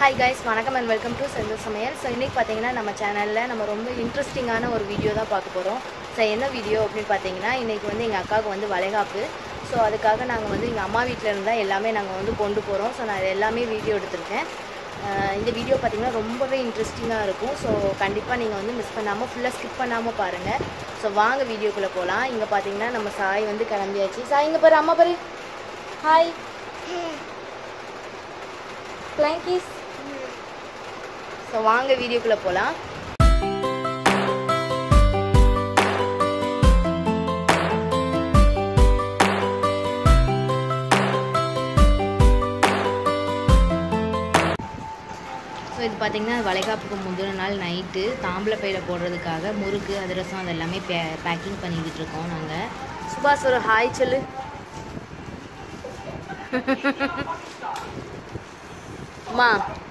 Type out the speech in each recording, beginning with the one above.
Hi guys வணக்கம் and welcome to Senthil சமையல் so இன்றைக்கி பார்த்தீங்கன்னா நம்ம சேனலில் நம்ம ரொம்ப இன்ட்ரெஸ்டிங்கான ஒரு வீடியோ தான் பார்க்க போகிறோம் ஸோ என்ன வீடியோ அப்படின்னு பார்த்தீங்கன்னா இன்றைக்கி வந்து எங்கள் அக்காவுக்கு வந்து வளைகாப்பு ஸோ அதுக்காக நாங்கள் வந்து எங்கள் அம்மா வீட்டில் இருந்தால் எல்லாமே நாங்கள் வந்து கொண்டு போகிறோம் ஸோ நான் எல்லாமே வீடியோ எடுத்திருக்கேன் அஹ் இந்த வீடியோ பார்த்தீங்கன்னா ரொம்பவே இன்ட்ரெஸ்டிங்காக இருக்கும் ஸோ கண்டிப்பாக நீங்கள் வந்து மிஸ் பண்ணாமல் ஃபுல்லாக ஸ்கிப் பண்ணாமல் பாருங்கள் ஸோ வாங்க வீடியோக்குள்ளே போகலாம் இங்கே பார்த்தீங்கன்னா நம்ம சாய் வந்து கிளம்பியாச்சு சாய் இங்கே பாரு அம்மா பாரு ஹாய் பிளாங்கீஸ் ஸோ வாங்க வீடியோக்குள்ளே போகலாம் ஸோ இது பார்த்தீங்கன்னா வளைகாப்புக்கு முந்தின நாள் நைட்டு தாம்பளை பையில போடுறதுக்காக முறுக்கு அதிரசம் அது எல்லாமே பே பேக்கிங் பண்ணிக்கிட்டு இருக்கோம் நாங்கள் சுபாஷ் ஒரு ஹாய் சொல்லு அம்மா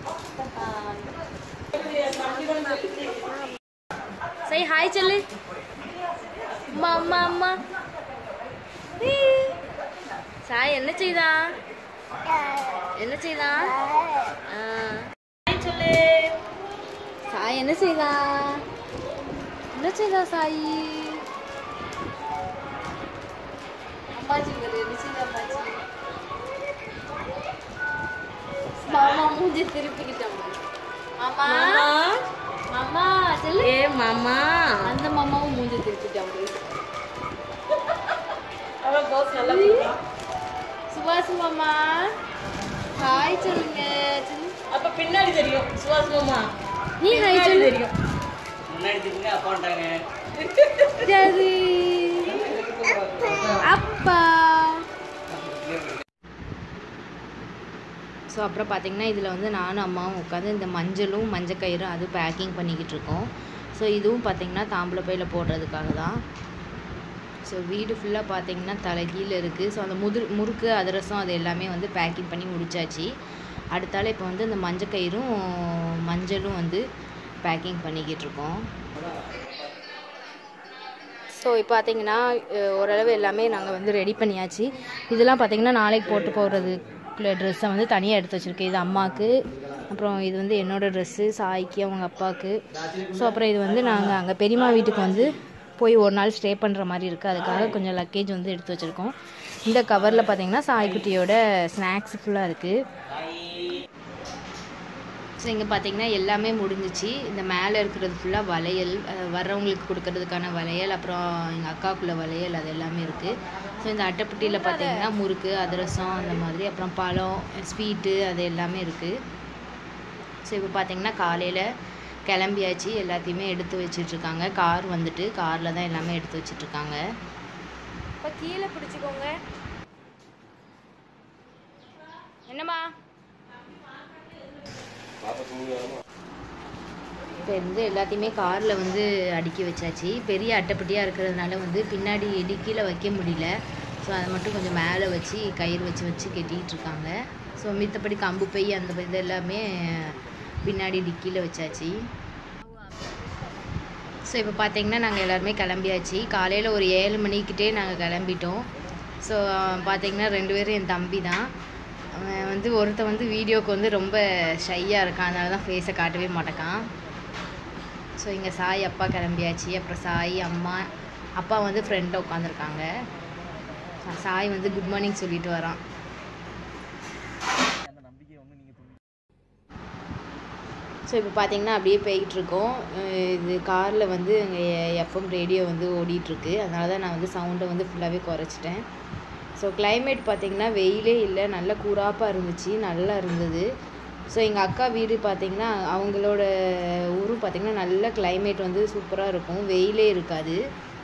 சரி ஹாய் சொல்லு அம்மா அம்மா அம்மா ஈ. சாய் என்ன செய்தா என்ன செய்தா ஆ. ஹாய் சொல்லு சாய் என்ன செய்தா என்ன செய்தா சாய் அம்மாச்சி பாரு, என்ன செய்தா அம்மாச்சி மாமா மூஞ்சி திருப்பிக்கிட்டோம் மாமா மாமா சொல்லு ஏ மாமா அந்த மாமாவும் மூஞ்சி திருப்பிட்டான் அவன் பாஸ் நல்லா பண்ணுவான். சுபாஷ் மாமா ஹாய் சொல்லுங்க சொல்லு. அப்ப பின்னாடி தெரியும் சுவாஸ் மாமா நீ ஹாய் பின்னாடி சொல்லு தெரியும் முன்னாடி திரும்பி அப்பாண்டாங்க சரி அப்பா ஸோ அப்புறம் பார்த்தீங்கன்னா இதில் வந்து நானும் அம்மாவும் உட்காந்து இந்த மஞ்சளும் மஞ்சக்கயிறும் அது பேக்கிங் பண்ணிக்கிட்டு இருக்கோம் ஸோ இதுவும் பார்த்தீங்கன்னா தாம்பளை பையில் போடுறதுக்காக தான் ஸோ வீடு ஃபுல்லாக பார்த்தீங்கன்னா தலைகீழ இருக்குது ஸோ அந்த முது முறுக்கு அதிரசம் அது எல்லாமே வந்து பேக்கிங் பண்ணி முடிச்சாச்சு அடுத்தால இப்போ வந்து இந்த மஞ்சக்கயிறும் மஞ்சளும் வந்து பேக்கிங் பண்ணிக்கிட்டு இருக்கோம் ஸோ இப்போ பார்த்தீங்கன்னா அஹ், ஓரளவு எல்லாமே நாங்கள் வந்து ரெடி பண்ணியாச்சு இதெல்லாம் பார்த்தீங்கன்னா நாளைக்கு போட்டு போகிறதுக்குள்ள ட்ரெஸ்ஸை வந்து தனியாக எடுத்து வச்சுருக்கேன் இது அம்மாவுக்கு அப்புறம் இது வந்து என்னோட ட்ரெஸ்ஸு சாய்க்கு அவங்க அப்பாவுக்கு ஸோ அப்புறம் இது வந்து நாங்கள் அங்கே பெரியம்மா வீட்டுக்கு வந்து போய் ஒரு நாள் ஸ்டே பண்ணுற மாதிரி இருக்குது அதுக்காக கொஞ்சம் லக்கேஜ் வந்து எடுத்து வச்சுருக்கோம் இந்த கவரில் பார்த்தீங்கன்னா சாய்க்குட்டியோட ஸ்நாக்ஸ் ஃபுல்லாக இருக்குது ஸோ இங்கே பார்த்தீங்கன்னா எல்லாமே முடிஞ்சிச்சு இந்த மேலே இருக்கிறது ஃபுல்லாக வளையல் அஹ் வர்றவங்களுக்கு கொடுக்கறதுக்கான வளையல் அப்புறம் எங்கள் அக்காக்குள்ள வளையல் அது எல்லாமே இருக்குது ஸோ இந்த அட்டைப்பட்டியில் பார்த்தீங்கன்னா முறுக்கு அதிரசம் அந்த மாதிரி அப்புறம் பழம் ஸ்வீட்டு அது எல்லாமே இருக்குது ஸோ இப்போ பார்த்தீங்கன்னா காலையில் கிளம்பியாச்சு எல்லாத்தையுமே எடுத்து வச்சிட்ருக்காங்க கார் வந்துட்டு காரில் தான் எல்லாமே எடுத்து வச்சிட்ருக்காங்க இப்போ கீழே பிடிச்சிக்கோங்க என்னம்மா இப்போ வந்து எல்லாத்தையுமே காரில் வந்து அடுக்கி வச்சாச்சு பெரிய அட்டைப்பட்டியாக இருக்கிறதுனால வந்து பின்னாடி டிக்கியில் வைக்க முடியல ஸோ அதை மட்டும் கொஞ்சம் மேலே வச்சு கயிறு வச்சு வச்சு கட்டிகிட்டு இருக்காங்க ஸோ மித்தபடி கம்பு பை அந்த இது எல்லாமே பின்னாடி டிக்கியில் வச்சாச்சு ஸோ இப்போ பார்த்தீங்கன்னா நாங்கள் எல்லாருமே கிளம்பியாச்சு காலையில் ஒரு ஏழு மணிக்கிட்டே நாங்கள் கிளம்பிட்டோம் ஸோ பார்த்தீங்கன்னா ரெண்டு பேரும் என் தம்பி தான் அவன் வந்து ஒருத்தன் வந்து வீடியோக்கு வந்து ரொம்ப ஷையாக இருக்கான் அதனால தான் ஃபேஸை காட்டவே மாட்டேக்கான் ஸோ இங்கே சாய் அப்பா கிளம்பியாச்சு அப்புறம் சாய் அம்மா அப்பா வந்து ஃப்ரெண்டில் உட்காந்துருக்காங்க சாய் வந்து குட் மார்னிங் சொல்லிட்டு வரான் ஸோ இப்போ பார்த்தீங்கன்னா அப்படியே போய்கிட்டு இருக்கோம் அஹ் இது காரில் வந்து எங்கள் எஃப்எம் ரேடியோ வந்து ஓடிட்டுருக்கு அதனால தான் நான் வந்து சவுண்டை வந்து ஃபுல்லாகவே குறைச்சிட்டேன் ஸோ climate பார்த்தீங்கன்னா வெயிலே இல்லை நல்ல கூராப்பாக இருந்துச்சு நல்லா இருந்தது ஸோ எங்கள் அக்கா வீடு பார்த்தீங்கன்னா அவங்களோட ஊரும் பார்த்தீங்கன்னா நல்ல climate வந்து சூப்பராக இருக்கும் வெயிலே இருக்காது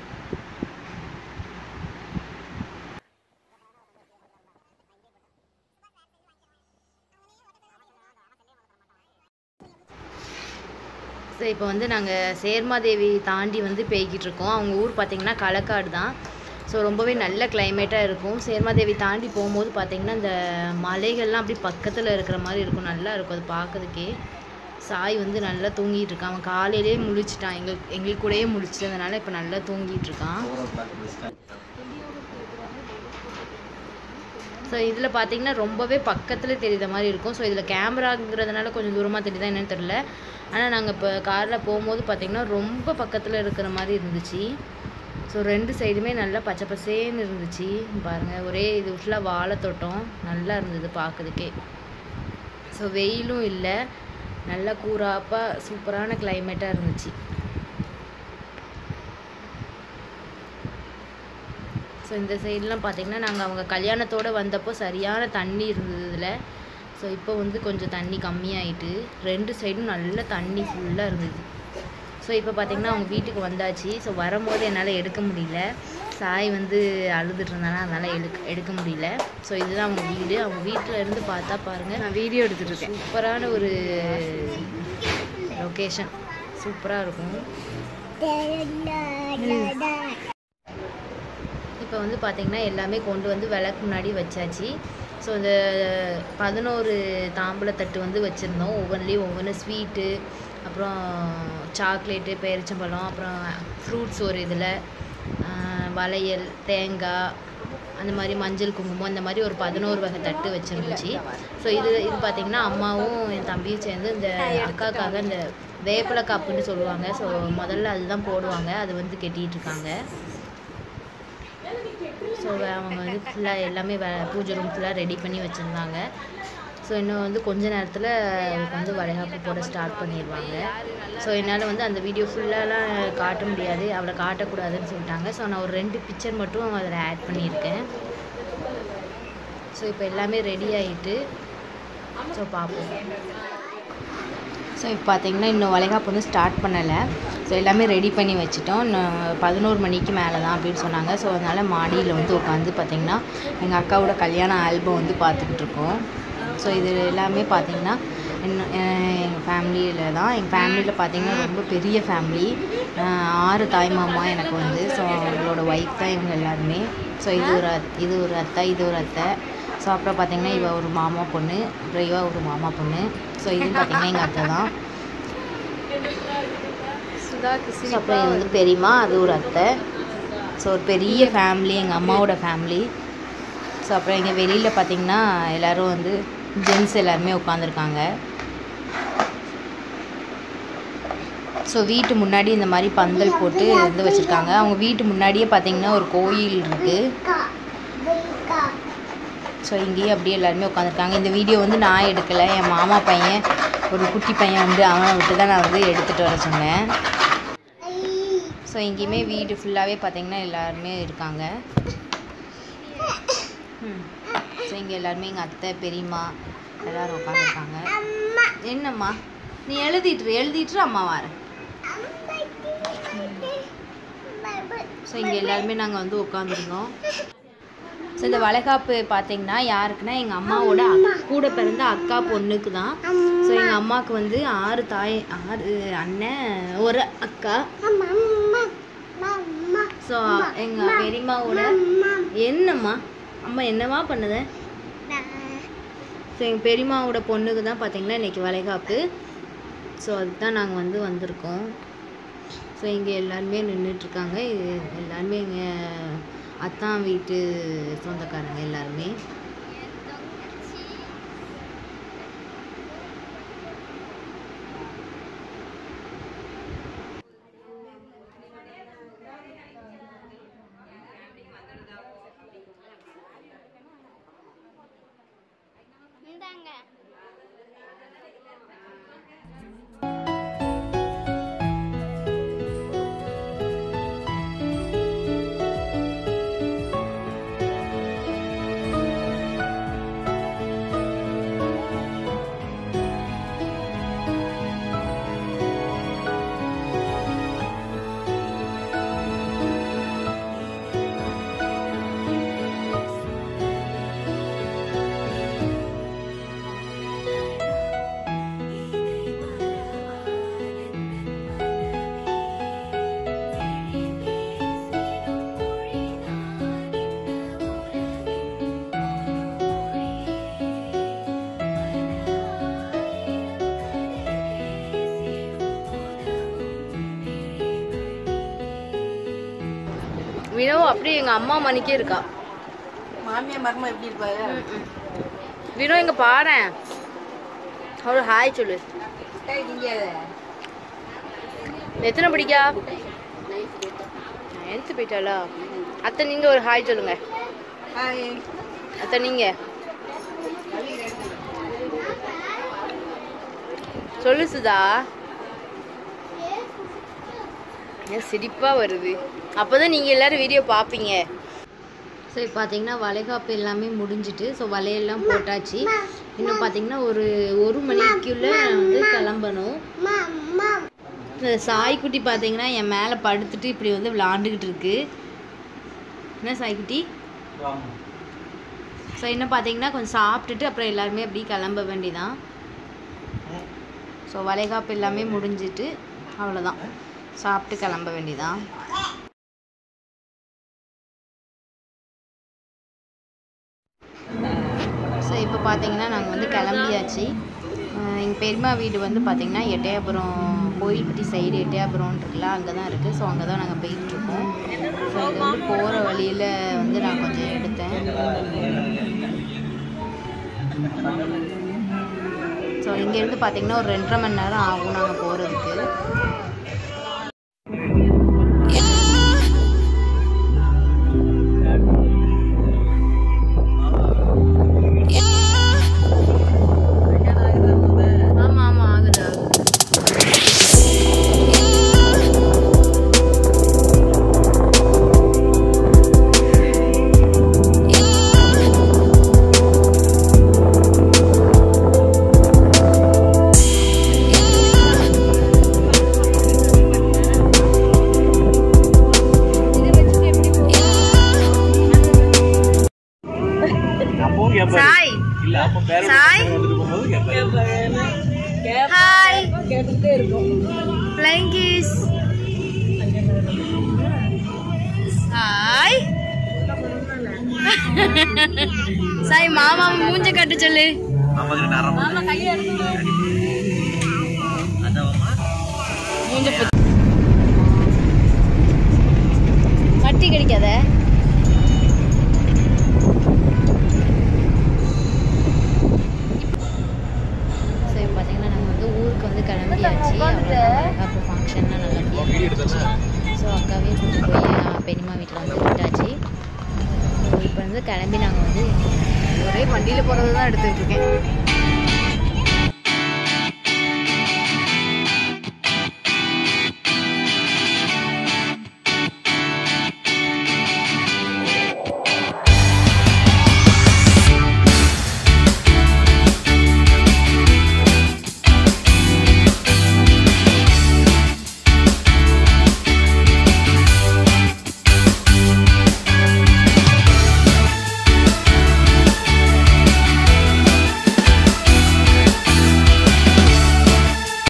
ஸோ இப்போ வந்து நாங்கள் சேர்மாதேவி தாண்டி வந்து போய்கிட்டு இருக்கோம் அவங்க ஊர் பார்த்திங்கன்னா களக்காடு தான் ஸோ ரொம்பவே நல்ல கிளைமேட்டாக இருக்கும் சேர்மாதேவி தாண்டி போகும்போது பார்த்திங்கன்னா இந்த மலைகள்லாம் அப்படி பக்கத்தில் இருக்கிற மாதிரி இருக்கும் நல்லா இருக்கும் அது பார்க்கறதுக்கே சாய் வந்து நல்லா தூங்கிட்டு இருக்கான் அவன் காலையிலே முழிச்சிட்டான் எங்களுக்கு எங்களுக்கு கூடயே முழிச்சதுனால இப்போ நல்லா தூங்கிட்டு இருக்கான் ஸோ இதில் பார்த்தீங்கன்னா ரொம்பவே பக்கத்தில் தெரியுற மாதிரி இருக்கும் ஸோ இதில் கேமராங்கிறதுனால கொஞ்சம் தூரமாக தெரியுதா என்னன்னு தெரில ஆனால் நாங்கள் இப்போ காரில் போகும்போது பார்த்தீங்கன்னா ரொம்ப பக்கத்தில் இருக்கிற மாதிரி இருந்துச்சு ஸோ ரெண்டு சைடுமே நல்லா பச்சை பசேன்னு இருந்துச்சு பாருங்கள் ஒரே இது ஃபுல்லாக வாழை தோட்டம் நல்லா இருந்தது பார்க்கறதுக்கே ஸோ வெயிலும் இல்லை நல்லா கூறாப்பாக சூப்பரான கிளைமேட்டாக இருந்துச்சு ஸோ இந்த சைட்லாம் பார்த்தீங்கன்னா நாங்கள் அவங்க கல்யாணத்தோடு வந்தப்போ சரியான தண்ணி இருந்தது இதில் ஸோ இப்போ வந்து கொஞ்சம் தண்ணி கம்மியாயிட்டு ரெண்டு சைடும் நல்ல தண்ணி ஃபுல்லாக இருந்தது ஸோ இப்போ பார்த்தீங்கன்னா அவங்க வீட்டுக்கு வந்தாச்சு ஸோ வரும்போது என்னால் எடுக்க முடியல சாய் வந்து அழுதுட்டு இருந்தானா அதனால் எடுக்க எடுக்க முடியல ஸோ இதுதான் அவங்க வீடு அவங்க வீட்டில் இருந்து பார்த்தா பாருங்கள் நான் வீடியோ எடுத்துகிட்டு இருக்கேன் சூப்பரான ஒரு லொக்கேஷன் சூப்பராக இருக்கும் இப்போ வந்து பார்த்திங்கன்னா எல்லாமே கொண்டு வந்து விளக்கு முன்னாடி வச்சாச்சு ஸோ இந்த பதினோரு தாம்பூலத்தட்டு வந்து வச்சுருந்தோம் ஒவ்வொன்றிலையும் ஒவ்வொன்று ஸ்வீட்டு அப்புறம் சாக்லேட்டு பேரிச்சம்பழம் அப்புறம் ஃப்ரூட்ஸ் ஒரு இதில் வளையல் தேங்காய் அந்த மாதிரி மஞ்சள் குங்குமம் அந்த மாதிரி ஒரு பதினோரு வகை தட்டு வச்சுருந்துச்சு ஸோ இது இது பார்த்திங்கன்னா அம்மாவும் என் தம்பியும் சேர்ந்து இந்த அக்காக்காக இந்த வேப்பிலை காப்புன்னு சொல்லுவாங்க ஸோ முதல்ல அதுதான் போடுவாங்க அது வந்து கெட்டிகிட்டு இருக்காங்க ஸோ அவங்க வந்து ஃபுல்லாக எல்லாமே வே பூஜை ரூம் ஃபுல்லாக ரெடி பண்ணி வச்சுருந்தாங்க ஸோ இன்னும் வந்து கொஞ்ச நேரத்தில் அவருக்கு வந்து வளைகாப்பு போட ஸ்டார்ட் பண்ணிடுவாங்க ஸோ என்னால் வந்து அந்த வீடியோ ஃபுல்லாலாம் காட்ட முடியாது அவளை காட்டக்கூடாதுன்னு சொல்லிட்டாங்க ஸோ நான் ஒரு ரெண்டு பிக்சர் மட்டும் அதில் ஆட் பண்ணியிருக்கேன் ஸோ இப்போ எல்லாமே ரெடி ஆகிட்டு ஸோ பார்ப்போம் ஸோ இப்போ பார்த்தீங்கன்னா இன்னும் வளைகாப்பு வந்து ஸ்டார்ட் பண்ணலை ஸோ எல்லாமே ரெடி பண்ணி வச்சுட்டோம் இன்னும் பதினோரு மணிக்கு மேலே தான் அப்படின்னு சொன்னாங்க ஸோ அதனால் மாடியில் வந்து உட்காந்து பார்த்திங்கன்னா எங்கள் அக்காவோட கல்யாண ஆல்பம் வந்து பார்த்துக்கிட்டு இருக்கோம் ஸோ இது எல்லாமே பார்த்திங்கன்னா இன்னும் எங்கள் ஃபேமிலியில் தான் எங்கள் ஃபேமிலியில் பார்த்திங்கன்னா ரொம்ப பெரிய ஃபேமிலி ஆறு தாய் மாமா எனக்கு வந்து ஸோ அவங்களோட ஒய்ஃப் தான் இவங்க எல்லாருமே ஸோ இது ஒரு அத்- இது ஒரு அத்தை இது ஒரு அத்தை ஸோ அப்புறம் பார்த்திங்கன்னா இவ ஒரு மாமா பொண்ணு அப்புறம் இவ ஒரு மாமா பொண்ணு ஸோ இது பார்த்திங்கன்னா எங்கள் அத்தை தான் ஸோ அப்புறம் இது வந்து பெரியம்மா அது ஒரு அத்தை ஸோ ஒரு பெரிய ஃபேமிலி எங்கள் அம்மாவோட ஃபேமிலி ஸோ அப்புறம் இங்கே வெளியில் பார்த்தீங்கன்னா எல்லோரும் வந்து ஜென்ஸ் எல்லாருமே உட்காந்துருக்காங்க ஸோ வீட்டு முன்னாடி இந்த மாதிரி பந்தல் போட்டு இது வச்சுருக்காங்க அவங்க வீட்டு முன்னாடியே பார்த்தீங்கன்னா ஒரு கோயில் இருக்குது ஸோ இங்கேயே அப்படியே எல்லாருமே உட்காந்துருக்காங்க இந்த வீடியோ வந்து நான் எடுக்கலை என் மாமா பையன் ஒரு குட்டி பையன் வந்து அவனை விட்டு தான் நான் வந்து எடுத்துகிட்டு வர சொன்னேன் ஸோ எங்கேயுமே வீடு ஃபுல்லாகவே பார்த்தீங்கன்னா எல்லாருமே இருக்காங்க ஸோ இங்கே எல்லாருமே எங்கள் அத்தை பெரியம்மா எல்லாரும் உட்காந்துருக்காங்க என்னம்மா நீ எழுதிட்டு எழுதிட்டு அம்மா வரேன் ஸோ இங்கே எல்லாருமே நாங்கள் வந்து உட்காந்துருந்தோம் ஸோ இந்த வளைகாப்பு பார்த்தீங்கன்னா யாருக்குன்னா எங்கள் அம்மாவோட அக்- கூட பிறந்த அக்கா பொண்ணுக்கு தான் ஸோ எங்கள் அம்மாவுக்கு வந்து ஆறு தாய் ஆறு அண்ணன் ஒரு அக்கா ஸோ எங்கள் பெரியம்மாவோட என்னம்மா அம்மா என்னம்மா பண்ணுத ஸோ எங்கள் பெரியம்மாவோட பொண்ணுக்கு தான் பார்த்தீங்கன்னா இன்றைக்கி வளைகாப்பு ஸோ அதுக்கு தான் நாங்கள் வந்து வந்திருக்கோம் ஸோ இங்கே எல்லாருமே நின்றுட்டுருக்காங்க இது எல்லாருமே எங்கள் அத்தான் வீட்டு சொந்தக்காரங்க எல்லாருமே வினோ அப்படியே எங்கள் அம்மா மணிக்கே இருக்கா மாமியா மருமா எப்படி இருப்பாரு வினோ இங்க பாரேன் அவரு ஹாய் சொல்லு எத்தனை படிக்கா நைன்த்து போயிட்டாளா அத்தை நீங்க ஒரு ஹாய் சொல்லுங்க அத்தை நீங்க சொல்லு சுதா ஏன் சிரிப்பா வருது அப்பதான் நீங்க எல்லாரும் வீடியோ பாப்பீங்க ஸோ இப்போ பார்த்தீங்கன்னா வளைகாப்பு எல்லாமே முடிஞ்சிட்டு ஸோ வலையெல்லாம் போட்டாச்சு இன்னும் பார்த்தீங்கன்னா ஒரு ஒரு மணிக்குள்ளே வந்து கிளம்பணும் இந்த சாய்க்குட்டி பார்த்தீங்கன்னா என் மேலே படுத்துட்டு இப்படி வந்து விளாண்டுக்கிட்டு இருக்கு என்ன சாய்க்குட்டி ஸோ இன்னும் பார்த்தீங்கன்னா கொஞ்சம் சாப்பிட்டுட்டு அப்புறம் எல்லாருமே அப்படியே கிளம்ப வேண்டிதான் ஸோ வளைகாப்பு எல்லாமே முடிஞ்சிட்டு அவ்வளோதான் சாப்பிட்டு கிளம்ப வேண்டியதான் ஸோ இப்போ பார்த்தீங்கன்னா நாங்கள் வந்து கிளம்பியாச்சு எங்கள் பெரியம்மா வீடு வந்து பார்த்திங்கன்னா எட்டயபுரம் கோயில்பட்டி சைடு எட்டயபுரம் இருக்குல்ல அங்கே தான் இருக்குது ஸோ அங்கே தான் நாங்கள் போயிட்டுருக்கோம் ஸோ இது வந்து போகிற வழியில் வந்து நான் கொஞ்சம் எடுத்தேன் ஸோ இங்கேருந்து பார்த்தீங்கன்னா ஒரு ரெண்டரை மணி நேரம் ஆகும் நாங்கள் போகிறதுக்கு ஆமாம் ஆமாம் ஆகுது ஆகுது சாய் சாய் ஹாய் கேட்டுக்கிட்டே இருக்கும் ஃப்ளைங் கிஸ் ஹாய் சாய் மாமா மூஞ்ச கட்டு சொல்லு மாமா கையை எடுத்து மூஞ்ச பு- கட்டி கடிக்காத ஸோ இப்போ பார்த்தீங்கன்னா நாங்கள் வந்து ஊருக்கு வந்து கிளம்பியாச்சு அவ்வளோ ஃபங்க்ஷன்லாம் நல்லபடியாக ஸோ அக்காவே கூட்டு போய் அஹ், பெரியம்மா வீட்டில் வந்து விட்டாச்சு ஸோ இப்போ வந்து கிளம்பி நாங்கள் வந்து ஒரே வண்டியில் போகிறது தான் எடுத்துகிட்டு இருக்கேன்